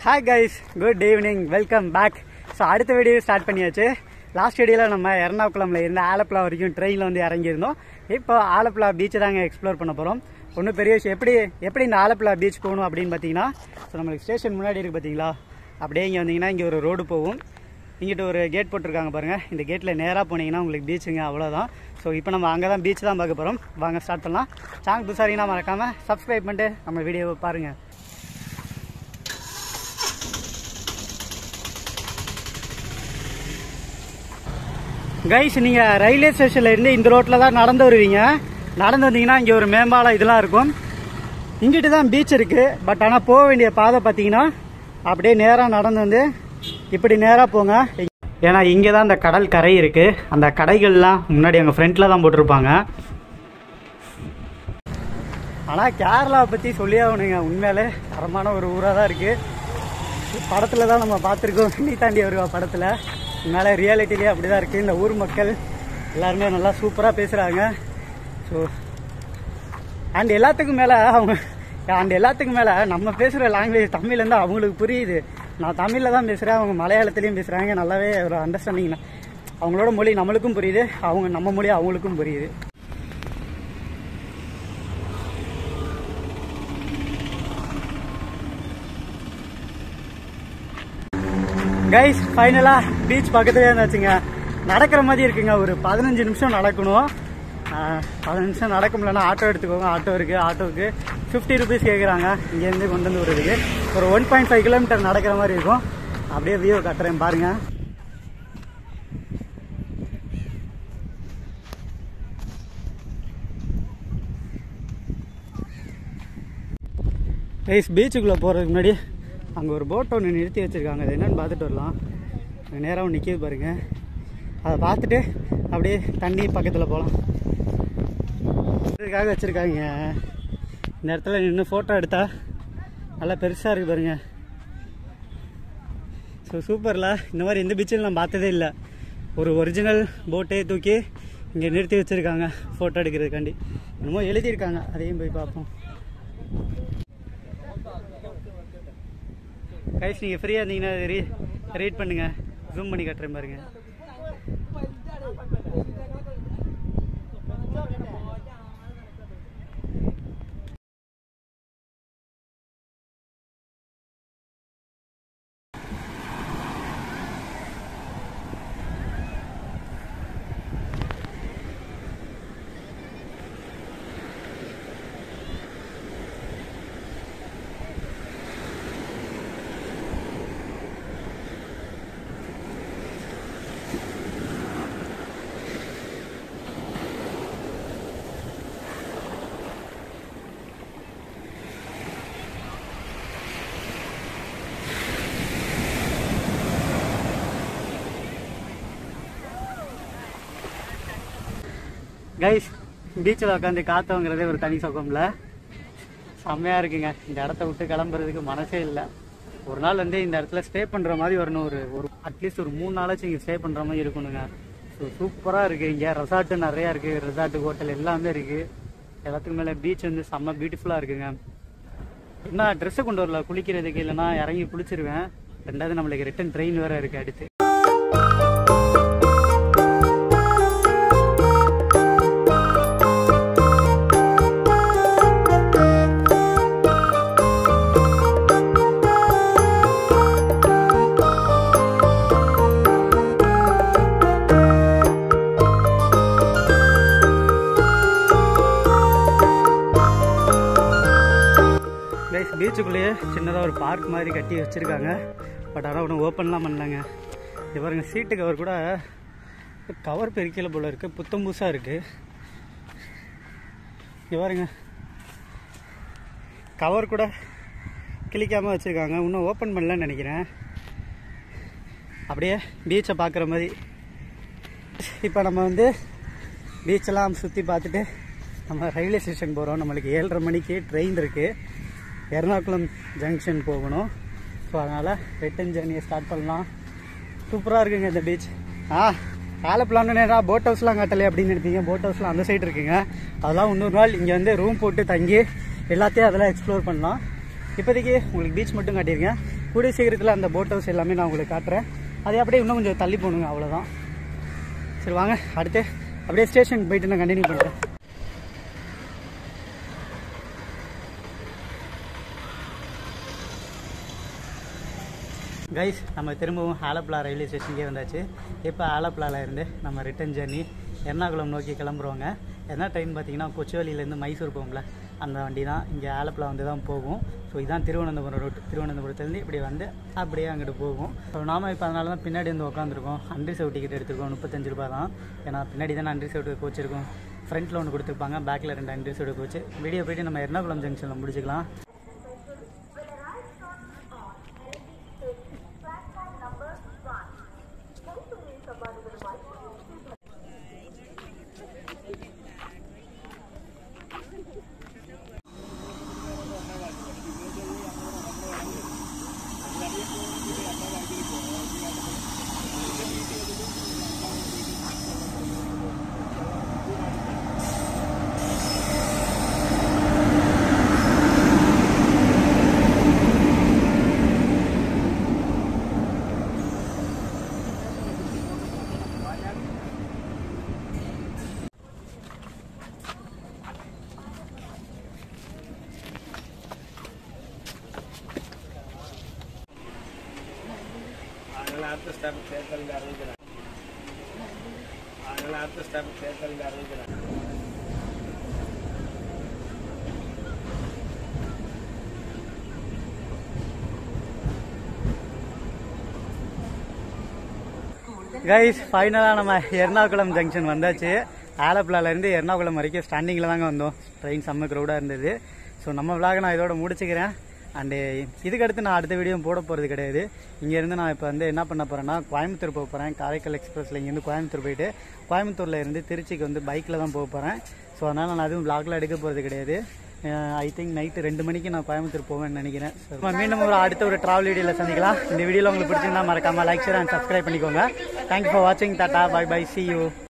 hi guys good evening welcome back so அடுத்த video start பண்ணியாச்சு last வீடியோவில் நம்ம எர்ணாகுளம்ல இருந்து ஆலப்புழா வரைக்கும் ட்ரெயினில் வந்து இறங்கியிருந்தோம் இப்போ ஆலப்புழா பீச்சை தாங்க எக்ஸ்ப்ளோர் பண்ண போகிறோம் ஒன்றும் பெரிய விஷயம் எப்படி எப்படி இந்த ஆலப்புழா பீச் போகணும் அப்படின்னு பார்த்தீங்கன்னா ஸோ நம்மளுக்கு ஸ்டேஷன் முன்னாடி இருக்குது பார்த்தீங்களா அப்படியே இங்கே வந்தீங்கன்னா இங்கே ஒரு ரோடு போகும் இங்கிட்ட ஒரு கேட் போட்டிருக்காங்க பாருங்கள் இந்த கேட்டில் நேராக போனீங்கன்னா உங்களுக்கு பீச்சுங்க அவ்வளோதான் ஸோ இப்போ நம்ம அங்கே தான் பீச் தான் பார்க்க போகிறோம் வாங்க ஸ்டார்ட் பண்ணலாம் சேனல் புதுசாரிங்கன்னா மறக்காமல் சப்ஸ்கிரைப் பண்ணிட்டு நம்ம வீடியோவை பாருங்கள் கைஸ் நீங்கள் ரயில்வே ஸ்டேஷன்ல இருந்து இந்த ரோட்டில் தான் நடந்து வருவீங்க நடந்து வந்தீங்கன்னா இங்கே ஒரு மேம்பாலம் இதெல்லாம் இருக்கும் இங்கிட்டு தான் பீச் இருக்கு பட் ஆனால் போக வேண்டிய பாதை பார்த்தீங்கன்னா அப்படியே நேராக நடந்து வந்து இப்படி நேராக போங்க ஏன்னா இங்கே தான் அந்த கடல் கரை இருக்கு அந்த கடைகள்லாம் முன்னாடி எங்கள் ஃப்ரண்ட்டில் தான் போட்டிருப்பாங்க ஆனால் கேரளாவை பற்றி சொல்லி ஆகணுங்க உண்மையிலே தரமான ஒரு ஊராக தான் இருக்குது படத்தில் தான் நம்ம பார்த்துருக்கோம் நீ தாண்டி வருவா படத்தில் உண்மையிலே ரியாலிட்டிலேயே அப்படி தான் இருக்குது இந்த ஊர் மக்கள் எல்லாருமே நல்லா சூப்பராக பேசுகிறாங்க ஸோ அண்ட் எல்லாத்துக்கும் மேலே அவங்க அண்ட் எல்லாத்துக்கும் மேலே நம்ம பேசுகிற லாங்குவேஜ் தமிழ் வந்து அவங்களுக்கு புரியுது நான் தமிழில் தான் பேசுகிறேன் அவங்க மலையாளத்துலேயும் பேசுகிறாங்க நல்லாவே ஒரு அண்டர்ஸ்டாண்டிங் அவங்களோட மொழி நம்மளுக்கும் புரியுது அவங்க நம்ம மொழி அவங்களுக்கும் புரியுது கைஸ் ஃபைனலாக பீச் பக்கத்துலேயே இருந்தாச்சுங்க நடக்கிற மாதிரி இருக்குங்க ஒரு பதினஞ்சு நிமிஷம் நடக்கணும் ஆஹ், பதினஞ்சு நிமிஷம் நடக்க முடியலன்னா ஆட்டோ எடுத்துக்கோங்க ஆட்டோ இருக்குது ஆட்டோவுக்கு ஃபிஃப்டி ருபீஸ் கேட்குறாங்க இங்கேருந்து கொண்டு வந்து விடுறதுக்கு ஒரு ஒன் பாயிண்ட் ஃபைவ் கிலோமீட்டர் நடக்கிற மாதிரி இருக்கும் அப்படியே வியூ கட்டுறேன் பாருங்கள் கைஸ் பீச்சுக்குள்ளே போகிறதுக்கு முன்னாடி அங்கே ஒரு போட் ஒன்று நிறுத்தி வச்சுருக்காங்க அது என்னன்னு பார்த்துட்டு வரலாம் நேராக ஒன்று நிற்கிது பாருங்க அதை பார்த்துட்டு அப்படியே தண்ணி பக்கத்தில் போகலாம் இதுக்காக வச்சுருக்காங்க இந்த இடத்துல நின்று ஃபோட்டோ எடுத்தா நல்லா பெருசாக இருக்குது பாருங்க ஸோ சூப்பரில் இந்த மாதிரி எந்த பீச்சில் நான் பார்த்ததே இல்லை ஒரு ஒரிஜினல் போட்டே தூக்கி இங்கே நிறுத்தி வச்சுருக்காங்க ஃபோட்டோ எடுக்கிறதுக்காண்டி என்னமோ எழுதியிருக்காங்க அதையும் போய் பார்ப்போம் கைஸ் நீங்கள் ஃப்ரீயாக இருந்தீங்கன்னா ரீ ரீட் பண்ணுங்கள் ஜூம் பண்ணி கட்டுறேன் பாருங்க கைஸ் பீச்சில் உட்காந்து காற்று வாங்குறதே ஒரு தனி சுகம்ல செம்மையாக இருக்குங்க இந்த இடத்த விட்டு கிளம்புறதுக்கு மனசே இல்லை ஒரு நாள் வந்து இந்த இடத்துல ஸ்டே பண்ணுற மாதிரி வரணும் ஒரு ஒரு அட்லீஸ்ட் ஒரு மூணு நாளாச்சும் இங்கே ஸ்டே பண்ணுற மாதிரி இருக்கணுங்க ஸோ சூப்பராக இருக்குது இங்கே ரெசார்ட்டு நிறையா இருக்குது ரெசார்ட்டு ஹோட்டல் எல்லாமே இருக்குது எல்லாத்துக்கும் மேலே பீச் வந்து செம்ம பியூட்டிஃபுல்லாக இருக்குங்க என்ன ட்ரெஸ்ஸை கொண்டு வரல குளிக்கிறதுக்கு இல்லைன்னா இறங்கி குளிச்சிருவேன் ரெண்டாவது நம்மளுக்கு ரிட்டன் ட்ரெயின் வேறு இருக்குது அடுத்து கைஸ் பீச்சுக்குள்ளேயே சின்னதாக ஒரு பார்க் மாதிரி கட்டி வச்சுருக்காங்க பட் ஆனால் ஒன்றும் ஓப்பன்லாம் பண்ணலங்க இது பாருங்க சீட்டு கவர் கூட கவர் பெருக்கல போல இருக்குது புத்தம் புதுசாக இருக்குது இது பாருங்க கவர் கூட கிளிக்காமல் வச்சுருக்காங்க இன்னும் ஓப்பன் பண்ணலன்னு நினைக்கிறேன் அப்படியே பீச்சை பார்க்குற மாதிரி இப்போ நம்ம வந்து பீச்செல்லாம் சுற்றி பார்த்துட்டு நம்ம ரயில்வே ஸ்டேஷன் போகிறோம் நம்மளுக்கு ஏழரை மணிக்கு ட்ரெயின் இருக்குது எர்ணாகுளம் ஜங்ஷன் போகணும் ஸோ அதனால் ரிட்டன் ஜேர்னியை ஸ்டார்ட் பண்ணலாம் சூப்பராக இருக்குங்க இந்த பீச் ஆ ஆலப்புலான்னு நேராக போட் ஹவுஸ்லாம் காட்டலை அப்படின்னு எடுத்தீங்க போட் ஹவுஸ்லாம் அந்த சைடு இருக்குங்க அதெல்லாம் இன்னொரு நாள் இங்கே வந்து ரூம் போட்டு தங்கி எல்லாத்தையும் அதெல்லாம் எக்ஸ்ப்ளோர் பண்ணலாம் இப்போதைக்கு உங்களுக்கு பீச் மட்டும் காட்டியிருக்கேன் கூடிய சீக்கிரத்தில் அந்த போட் ஹவுஸ் எல்லாமே நான் உங்களுக்கு காட்டுறேன் அதே அப்படியே இன்னும் கொஞ்சம் தள்ளி போகணுங்க அவ்வளோதான் சரி வாங்க அடுத்து அப்படியே ஸ்டேஷனுக்கு போயிட்டு நான் கண்டினியூ பண்ணுறேன் கைஸ் நம்ம திரும்பவும் ஆலப்புழா ரயில்வே ஸ்டேஷனுக்கே வந்தாச்சு இப்போ ஆலப்புழாவில் இருந்து நம்ம ரிட்டர்ன் ஜேர்னி எர்ணாகுளம் நோக்கி கிளம்புறோங்க என்ன ட்ரெயின் பார்த்தீங்கன்னா கொச்சுவேலியிலேருந்து மைசூர் போகும்ல அந்த வண்டி தான் இங்கே ஆலப்புழா வந்து தான் போகும் ஸோ இதுதான் திருவனந்தபுரம் ரூட் திருவனந்தபுரத்துலேருந்து இப்படி வந்து அப்படியே அங்கிட்டு போகும் ஸோ நாம இப்போ அதனால தான் பின்னாடி வந்து உட்காந்துருக்கோம் அன்ரி செவ் டிக்கெட் எடுத்துருக்கோம் முப்பத்தஞ்சு ரூபா தான் ஏன்னா பின்னாடி தானே அன்ரி செவ் கோச் இருக்கும் ஃப்ரண்ட்டில் ஒன்று கொடுத்துருப்பாங்க பேக்கில் ரெண்டு அன்ரி செவ் கோச் வீடியோ போயிட்டு நம்ம எர்ணாகுளம் ஜங்ஷனில் முடிச்சுக்கலாம் அதனால அடுத்த ஸ்டாப் சேர்த்தல் அறிவிக்கிறேன் அதனால அடுத்த ஸ்டாப் சேர்த்தல் அறிவிக்கிறேன் கைஸ் ஃபைனலாக நம்ம எர்ணாகுளம் ஜங்ஷன் வந்தாச்சு ஆலப்புழாலேருந்து எர்ணாகுளம் வரைக்கும் ஸ்டாண்டிங்கில் தாங்க வந்தோம் ட்ரெயின் செம்ம க்ரௌடாக இருந்தது ஸோ நம்ம விளாக நான் இதோட முடிச்சுக்கிறேன் அண்டு இதுக்கு அடுத்து நான் அடுத்த வீடியோ போட போகிறது கிடையாது இங்கேருந்து நான் இப்போ வந்து என்ன பண்ண போகிறேன்னா கோயம்புத்தூர் போக போகிறேன் காரைக்கால் எக்ஸ்பிரஸில் இங்கேருந்து கோயம்புத்தூர் போயிட்டு கோயம்புத்தூரில் இருந்து திருச்சிக்கு வந்து பைக்கில் தான் போக போகிறேன் ஸோ அதனால் நான் அதுவும் vlogல எடுக்க போகிறது கிடையாது ஐ திங்க் நைட்டு ரெண்டு மணிக்கு நான் கோயம்புத்தூர் போவேன்னு நினைக்கிறேன் So, மீண்டும் ஒரு அடுத்த ஒரு ட்ராவல் வீடியோவில் சந்திக்கலாம் இந்த வீடியோவில் உங்களுக்கு பிடிச்சிருந்தா மறக்காமல் லைக் ஷேர் அண்ட் சப்ஸ்கிரைப் பண்ணிக்கோங்க தேங்க்யூ ஃபார் வாட்சிங் டாட்டா பை பை சி யூ